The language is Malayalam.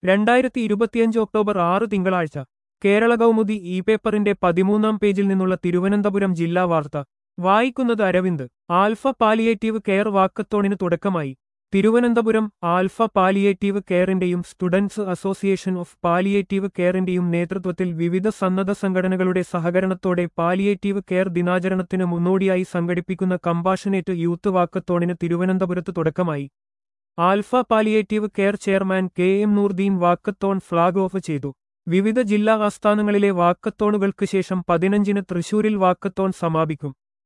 രണ്ടായിരത്തി ഇരുപത്തിയഞ്ച് ഒക്ടോബർ ആറ് തിങ്കളാഴ്ച കേരള കൗമുദി ഇ പേപ്പറിന്റെ പതിമൂന്നാം പേജിൽ നിന്നുള്ള തിരുവനന്തപുരം ജില്ലാ വാർത്ത വായിക്കുന്നത് അരവിന്ദ് ആൽഫ പാലിയേറ്റീവ് കെയർ വാക്കത്തോണിന് തുടക്കമായി തിരുവനന്തപുരം ആൽഫ പാലിയേറ്റീവ് കെയറിന്റെയും സ്റ്റുഡൻസ് അസോസിയേഷൻ ഓഫ് പാലിയേറ്റീവ് കെയറിന്റെയും നേതൃത്വത്തിൽ വിവിധ സന്നദ്ധ സംഘടനകളുടെ സഹകരണത്തോടെ പാലിയേറ്റീവ് കെയർ ദിനാചരണത്തിന് മുന്നോടിയായി സംഘടിപ്പിക്കുന്ന കമ്പാഷനേറ്റ് യൂത്ത് വാക്കത്തോണിന് തിരുവനന്തപുരത്ത് തുടക്കമായി Alpha palliative care chairman K M Noordeen walkathon flag off ചെയ്തു വിവിധ ജില്ലാ ആസ്ഥാനങ്ങളിലെ വാക്കത്തോണുകൾക്ക് ശേഷം പതിനഞ്ചിന് തൃശൂരിൽ വാക്കത്തോൺ സമാപിക്കും